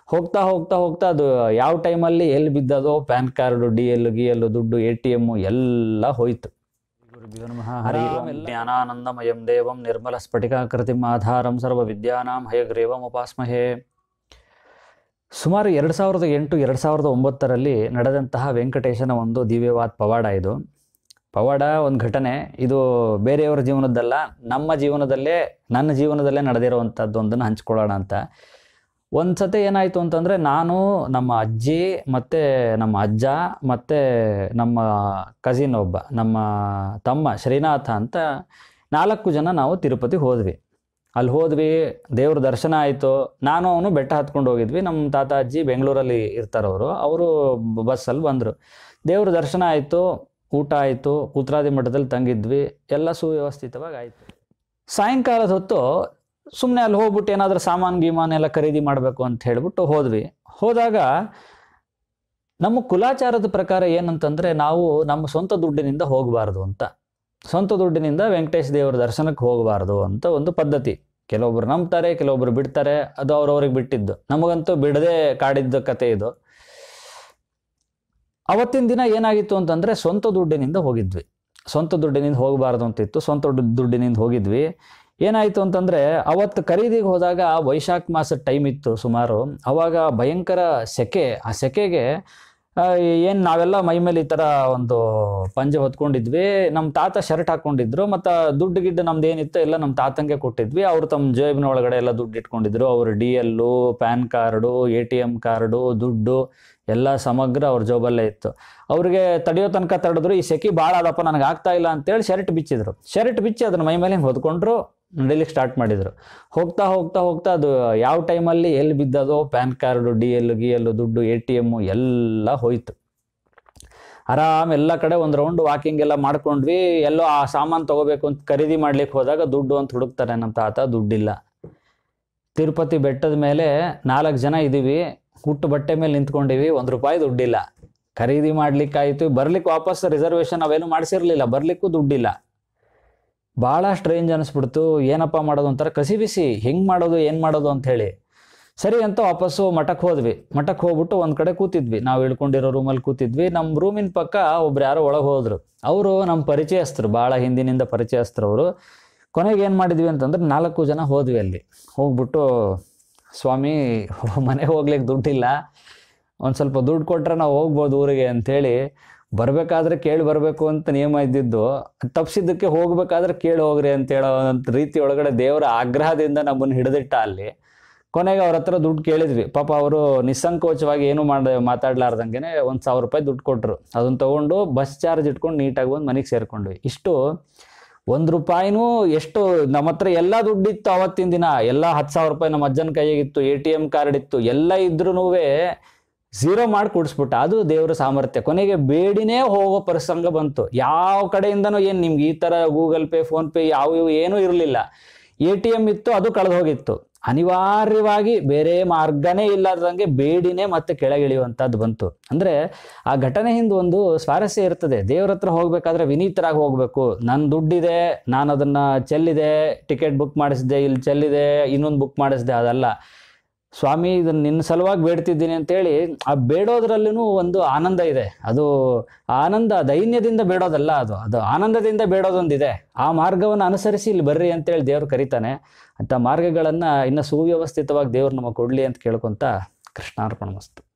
ಹೋಗ್ತಾ ಹೋಗ್ತಾ ಹೋಗ್ತಾ ಅದು ಯಾವ ಟೈಮಲ್ಲಿ ಎಲ್ಲಿ ಬಿದ್ದದೋ ಪ್ಯಾನ್ ಕಾರ್ಡು ಡಿ ಎಲ್ ಗಿ ಎಲ್ ದುಡ್ಡು ಎ ಟಿ ಎಮ್ಮು ಎಲ್ಲ ಹೋಯ್ತು ಗುರುಭ್ಯೋ ನಮಃ ಹರಿ ಓಂ ಜ್ಞಾನಾನಂದಮಯಂ ದೇವಂ ನಿರ್ಮಲ ಸ್ಫಟಿಕಾಕೃತಿಂ ಆಧಾರಂ ಸರ್ವ ವಿದ್ಯಾನಾಂ ಹಯಗ್ರೀವಂ ಉಪಾಸ್ಮಹೇ ಸುಮಾರು ಎರಡು ಸಾವಿರದ ಎಂಟು ಎರಡು ಸಾವಿರದ ಒಂಬತ್ತರಲ್ಲಿ ನಡೆದಂತಹ ವೆಂಕಟೇಶನ ಒಂದು ದಿವ್ಯವಾದ ಪವಾಡ ಇದು ಪವಾಡ ಒಂದು ಘಟನೆ ಇದು ಬೇರೆಯವರ ಜೀವನದ್ದಲ್ಲ ನಮ್ಮ ಜೀವನದಲ್ಲೇ ನನ್ನ ಜೀವನದಲ್ಲೇ ನಡೆದಿರುವಂಥದ್ದು ಒಂದನ್ನು ಹಂಚ್ಕೊಳ್ಳೋಣ ಅಂತ ಒಂದು ಸತಿ ಏನಾಯಿತು ಅಂತಂದರೆ ನಾನು ನಮ್ಮ ಅಜ್ಜಿ ಮತ್ತು ನಮ್ಮ ಅಜ್ಜ ಮತ್ತು ನಮ್ಮ ಕಸಿನ್ ಒಬ್ಬ ನಮ್ಮ ತಮ್ಮ ಶ್ರೀನಾಥ ಅಂತ ನಾಲ್ಕು ಜನ ನಾವು ತಿರುಪತಿ ಹೋದ್ವಿ ಅಲ್ಲಿ ಹೋದ್ವಿ ದೇವ್ರ ದರ್ಶನ ಆಯಿತು ನಾನು ಅವನು ಬೆಟ್ಟ ಹತ್ಕೊಂಡು ಹೋಗಿದ್ವಿ ನಮ್ಮ ತಾತ ಅಜ್ಜಿ ಬೆಂಗಳೂರಲ್ಲಿ ಇರ್ತಾರವರು ಅವರು ಬಸ್ಸಲ್ಲಿ ಬಂದರು ದೇವ್ರ ದರ್ಶನ ಆಯಿತು ಊಟ ಆಯಿತು ಉತ್ತರಾದಿ ಮಠದಲ್ಲಿ ತಂಗಿದ್ವಿ ಎಲ್ಲ ಸುವ್ಯವಸ್ಥಿತವಾಗಿ ಆಯಿತು ಸಾಯಂಕಾಲದ ಹೊತ್ತು ಸುಮ್ಮನೆ ಅಲ್ಲಿ ಹೋಗ್ಬಿಟ್ಟು ಏನಾದರೂ ಸಾಮಾನು ಗೀಮಾನ್ ಎಲ್ಲ ಖರೀದಿ ಮಾಡಬೇಕು ಅಂತ ಹೇಳ್ಬಿಟ್ಟು ಹೋದ್ವಿ ಹೋದಾಗ ನಮ್ಮ ಕುಲಾಚಾರದ ಪ್ರಕಾರ ಏನಂತಂದರೆ ನಾವು ನಮ್ಮ ಸ್ವಂತ ದುಡ್ಡಿನಿಂದ ಹೋಗಬಾರ್ದು ಅಂತ ಸ್ವಂತ ದುಡ್ಡಿನಿಂದ ವೆಂಕಟೇಶ್ ದೇವರ ದರ್ಶನಕ್ಕೆ ಹೋಗಬಾರ್ದು ಅಂತ ಒಂದು ಪದ್ಧತಿ ಕೆಲವೊಬ್ರು ನಂಬ್ತಾರೆ ಕೆಲವೊಬ್ರು ಬಿಡ್ತಾರೆ ಅದು ಅವ್ರವ್ರಿಗೆ ಬಿಟ್ಟಿದ್ದು ನಮಗಂತೂ ಬಿಡದೆ ಕಾಡಿದ್ದ ಕತೆ ಇದು ಅವತ್ತಿನ ದಿನ ಏನಾಗಿತ್ತು ಅಂತಂದರೆ ಸ್ವಂತ ದುಡ್ಡಿನಿಂದ ಹೋಗಿದ್ವಿ ಸ್ವಂತ ದುಡ್ಡಿನಿಂದ ಹೋಗಬಾರ್ದು ಅಂತಿತ್ತು ಸ್ವಂತ ದುಡ್ಡು- ದುಡ್ಡಿನಿಂದ ಹೋಗಿದ್ವಿ ಏನಾಯಿತು ಅಂತಂದರೆ ಅವತ್ತು ಖರೀದಿಗೆ ಹೋದಾಗ ವೈಶಾಖ ಮಾಸದ ಟೈಮ್ ಇತ್ತು ಸುಮಾರು ಅವಾಗ ಭಯಂಕರ ಸೆಕೆ ಆ ಸೆಕೆಗೆ ಏನು ನಾವೆಲ್ಲ ಮೈ ಮೇಲೆ ಈ ಥರ ಒಂದು ಪಂಜೆ ಹೊತ್ಕೊಂಡಿದ್ವಿ ನಮ್ಮ ತಾತ ಶರ್ಟ್ ಹಾಕ್ಕೊಂಡಿದ್ರು ಮತ್ತು ದುಡ್ಡು ಗಿಡ್ಡು ನಮ್ದು ಏನಿತ್ತು ಎಲ್ಲ ನಮ್ಮ ತಾತಂಗೆ ಕೊಟ್ಟಿದ್ವಿ ಅವರು ತಮ್ಮ ಜೇಬಿನ ಒಳಗಡೆ ಎಲ್ಲ ದುಡ್ಡು ಇಟ್ಕೊಂಡಿದ್ರು ಅವ್ರ D L pan card A T M card ದುಡ್ಡು ಎಲ್ಲ ಸಮಗ್ರ ಅವ್ರ ಜೋಬಲ್ಲೇ ಇತ್ತು ಅವ್ರಿಗೆ ತಡೆಯೋ ತನಕ ತಡೆದ್ರು ಈ ಸೆಕೆ ಭಾಳ ಆದಪ್ಪ ನನಗೆ ಆಗ್ತಾ ಇಲ್ಲ ಅಂತೇಳಿ ಶರ್ಟ್ ಬಿಚ್ಚಿದ್ರು ಶರ್ಟ್ ಬಿಚ್ಚಿ ಅದನ್ನ ಮೈ ಮೇಲೆ ಹಿಂಗೆ ಹೊದ್ಕೊಂಡ್ರು ನಡಿಲಿಕ್ಕೆ ಸ್ಟಾರ್ಟ್ ಮಾಡಿದರು ಹೋಗ್ತಾ ಹೋಗ್ತಾ ಹೋಗ್ತಾ ಅದು ಯಾವ ಟೈಮಲ್ಲಿ ಎಲ್ಲಿ ಬಿದ್ದದೋ ಪ್ಯಾನ್ ಕಾರ್ಡು ಡಿ ಎಲ್ ಗಿ ಎಲ್ ದುಡ್ಡು ಎ ಟಿ ಎಮ್ಮು ಎಲ್ಲ ಹೋಯ್ತು ಆರಾಮ್ ಎಲ್ಲ ಕಡೆ ಒಂದು ರೌಂಡ್ ವಾಕಿಂಗ್ ಎಲ್ಲ ಮಾಡ್ಕೊಂಡ್ವಿ ಎಲ್ಲೋ ಆ ಸಾಮಾನು ತಗೋಬೇಕು ಅಂತ ಖರೀದಿ ಮಾಡ್ಲಿಕ್ಕೆ ಹೋದಾಗ ದುಡ್ಡು ಅಂತ ಹುಡುಕ್ತಾರೆ ನಮ್ಮ ತಾತ ದುಡ್ಡಿಲ್ಲ ತಿರುಪತಿ ಬೆಟ್ಟದ ಮೇಲೆ ನಾಲ್ಕು ಜನ ಇದ್ದೀವಿ ಹುಟ್ಟು ಬಟ್ಟೆ ಮೇಲೆ ನಿಂತ್ಕೊಂಡಿವಿ ಒಂದು ರೂಪಾಯಿ ದುಡ್ಡಿಲ್ಲ ಖರೀದಿ ಮಾಡ್ಲಿಕ್ಕಾಯ್ತು ಬರ್ಲಿಕ್ಕೆ ವಾಪಸ್ ರಿಸರ್ವೇಷನ್ ಅವೇನು ಮಾಡಿಸಿರ್ಲಿಲ್ಲ ಬರ್ಲಿಕ್ಕೂ ದುಡ್ಡಿಲ್ಲ ಭಾಳ ಸ್ಟ್ರೇಂಜ್ ಅನಿಸ್ಬಿಡ್ತು ಏನಪ್ಪ ಮಾಡೋದು ಒಂಥರ ಕಸಿ ಬಿಸಿ ಹೆಂಗೆ ಮಾಡೋದು ಏನು ಮಾಡೋದು ಅಂತ ಹೇಳಿ ಸರಿ ಅಂತ ವಾಪಸ್ಸು ಮಠಕ್ಕೆ ಹೋದ್ವಿ ಮಠಕ್ಕೆ ಹೋಗ್ಬಿಟ್ಟು ಒಂದು ಕಡೆ ಕೂತಿದ್ವಿ ನಾವು ಇಳ್ಕೊಂಡಿರೋ ರೂಮಲ್ಲಿ ಕೂತಿದ್ವಿ ನಮ್ಮ ರೂಮಿನ ಪಕ್ಕ ಒಬ್ರು ಯಾರೋ ಒಳಗೆ ಹೋದ್ರು ಅವರು ನಮ್ಮ ಪರಿಚಯಸ್ಥರು ಭಾಳ ಹಿಂದಿನಿಂದ ಪರಿಚಯಸ್ಥರು ಅವರು ಕೊನೆಗೆ ಏನು ಮಾಡಿದ್ವಿ ಅಂತಂದ್ರೆ ನಾಲ್ಕು ಜನ ಹೋದ್ವಿ ಅಲ್ಲಿ ಹೋಗ್ಬಿಟ್ಟು ಸ್ವಾಮಿ ಮನೆಗೆ ಹೋಗ್ಲಿಕ್ಕೆ ದುಡ್ಡಿಲ್ಲ ಒಂದು ಸ್ವಲ್ಪ ದುಡ್ಡು ಕೊಟ್ರೆ ನಾವು ಹೋಗ್ಬೋದು ಊರಿಗೆ ಅಂಥೇಳಿ ಬರಬೇಕಾದ್ರೆ ಕೇಳಿ ಬರಬೇಕು ಅಂತ ನಿಯಮ ಇದ್ದಿದ್ದು ತಪ್ಪಿಸಿದ್ದಕ್ಕೆ ಹೋಗ್ಬೇಕಾದ್ರೆ ಕೇಳಿ ಹೋಗ್ರಿ ಅಂತ ಹೇಳೋ ಒಂದ್ ರೀತಿ ಒಳಗಡೆ ದೇವರ ಆಗ್ರಹದಿಂದ ನಮ್ಮನ್ನು ಹಿಡಿದಿಟ್ಟ ಅಲ್ಲಿ ಕೊನೆಗೆ ಅವ್ರ ಹತ್ರ ದುಡ್ಡು ಕೇಳಿದ್ವಿ ಪಾಪ ಅವರು ನಿಸ್ಸಂಕೋಚವಾಗಿ ಏನು ಮಾಡ ಮಾತಾಡ್ಲಾರ್ದಂಗೆ ಒಂದು ಸಾವಿರ ರೂಪಾಯಿ ದುಡ್ಡು ಕೊಟ್ಟರು ಅದನ್ನು ತೊಗೊಂಡು ಬಸ್ ಚಾರ್ಜ್ ಇಟ್ಕೊಂಡು ನೀಟಾಗಿ ಬಂದು ಮನೆಗೆ ಸೇರ್ಕೊಂಡ್ವಿ ಇಷ್ಟು ಒಂದು ರೂಪಾಯಿನೂ ಎಷ್ಟು ನಮ್ಮ ಹತ್ರ ಎಲ್ಲ ದುಡ್ಡಿತ್ತು ಅವತ್ತಿನ ದಿನ ಎಲ್ಲ ಹತ್ತು ಸಾವಿರ ರೂಪಾಯಿ ನಮ್ಮ ಅಜ್ಜನ ಕೈಯಾಗಿತ್ತು ಎ ಟಿ ಎಮ್ ಕಾರ್ಡ್ ಇತ್ತು ಎಲ್ಲ ಇದ್ರೂ ಝೀರೋ ಮಾಡಿ ಕೊಡಿಸ್ಬಿಟ್ಟ ಅದು ದೇವರ ಸಾಮರ್ಥ್ಯ ಕೊನೆಗೆ ಬೇಡಿನೇ ಹೋಗೋ ಪ್ರಸಂಗ ಬಂತು ಯಾವ ಕಡೆಯಿಂದನೂ ಏನು ನಿಮ್ಗೆ ಈ ಥರ ಗೂಗಲ್ ಪೇ ಫೋನ್ ಪೇ ಯಾವ ಇವು ಏನೂ ಇರಲಿಲ್ಲ ಎ ಟಿ ಎಮ್ ಇತ್ತು ಅದು ಕಳೆದು ಹೋಗಿತ್ತು ಅನಿವಾರ್ಯವಾಗಿ ಬೇರೆ ಮಾರ್ಗನೇ ಇಲ್ಲದಂಗೆ ಬೇಡಿನೇ ಮತ್ತೆ ಕೆಳಗಿಳಿಯುವಂಥದ್ದು ಬಂತು ಅಂದರೆ ಆ ಘಟನೆ ಹಿಂದೆ ಒಂದು ಸ್ವಾರಸ್ಯ ಇರ್ತದೆ ದೇವ್ರ ಹತ್ರ ಹೋಗ್ಬೇಕಾದ್ರೆ ವಿನೀತರಾಗಿ ಹೋಗ್ಬೇಕು ನನ್ನ ದುಡ್ಡಿದೆ ನಾನು ಅದನ್ನ ಚೆಲ್ಲಿದೆ ಟಿಕೆಟ್ ಬುಕ್ ಮಾಡಿಸಿದೆ ಇಲ್ಲಿ ಚೆಲ್ಲಿದೆ ಇನ್ನೊಂದು ಬುಕ್ ಮಾಡಿಸಿದೆ ಅದಲ್ಲ ಸ್ವಾಮಿ ಇದನ್ನ ನಿನ್ನ ಸಲುವಾಗಿ ಬೇಡ್ತಿದ್ದೀನಿ ಅಂತೇಳಿ ಆ ಬೇಡೋದ್ರಲ್ಲೂ ಒಂದು ಆನಂದ ಇದೆ ಅದು ಆನಂದ ದೈನ್ಯದಿಂದ ಬೇಡೋದಲ್ಲ ಅದು ಅದು ಆನಂದದಿಂದ ಬೇಡೋದೊಂದಿದೆ ಆ ಮಾರ್ಗವನ್ನು ಅನುಸರಿಸಿ ಇಲ್ಲಿ ಬರ್ರಿ ಅಂತೇಳಿ ದೇವ್ರು ಕರೀತಾನೆ ಅಂಥ ಮಾರ್ಗಗಳನ್ನು ಇನ್ನು ಸುವ್ಯವಸ್ಥಿತವಾಗಿ ದೇವ್ರು ನಮಗೆ ಕೊಡಲಿ ಅಂತ ಕೇಳ್ಕೊತ ಕೃಷ್ಣಾರ್ಪಣ ಮಸ್ತು